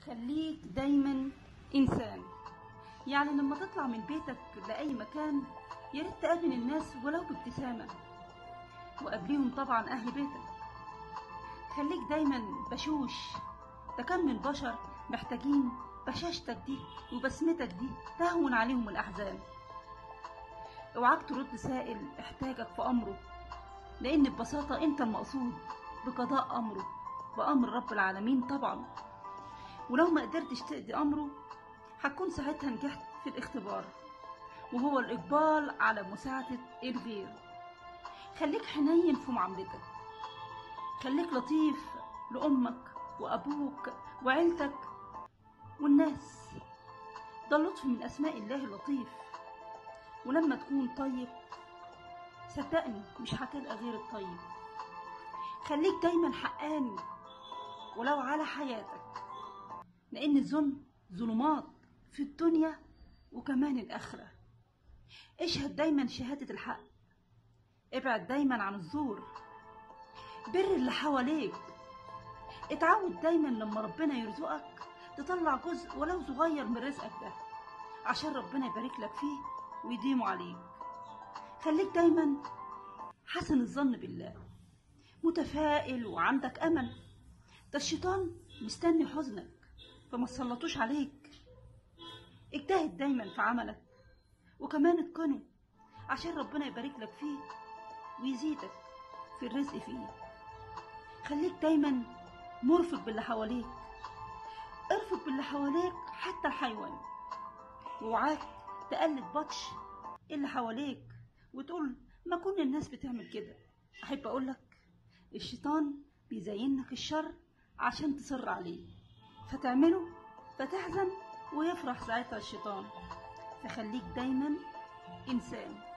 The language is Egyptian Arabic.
خليك دايما إنسان يعني لما تطلع من بيتك لأي مكان يا ريت تقابل الناس ولو بابتسامة وقبليهم طبعا أهل بيتك خليك دايما بشوش ده كم من بشر محتاجين بشاشتك دي وبسمتك دي تهون عليهم الأحزان اوعاك ترد سائل احتاجك في أمره لأن ببساطة أنت المقصود بقضاء أمره بأمر رب العالمين طبعا ولو ما قدرتش تقضي أمره هتكون ساعتها نجحت في الاختبار وهو الإقبال على مساعدة الغير خليك حنين في معاملتك خليك لطيف لأمك وأبوك وعيلتك والناس ده اللطف من أسماء الله اللطيف ولما تكون طيب صدقني مش هتلقى غير الطيب خليك دايما حقاني ولو على حياتك لأن الظلم ظلمات في الدنيا وكمان الآخرة اشهد دايما شهادة الحق ابعد دايما عن الزور بر اللي حواليك اتعود دايما لما ربنا يرزقك تطلع جزء ولو صغير من رزقك ده عشان ربنا يبارك لك فيه ويديمه عليك خليك دايما حسن الظن بالله متفائل وعندك امل ده الشيطان مستني حزنك فما تسلطوش عليك اجتهد دايما في عملك وكمان اتقنه عشان ربنا يبارك لك فيه ويزيدك في الرزق فيه خليك دايما مرفق باللي حواليك ارفق باللي حواليك حتى الحيوان ووعاك تقلد بطش اللي حواليك وتقول ما كل الناس بتعمل كده احب اقولك الشيطان بيزينك الشر عشان تصر عليه فتعمله فتحزن ويفرح ساعتها الشيطان فخليك دايما انسان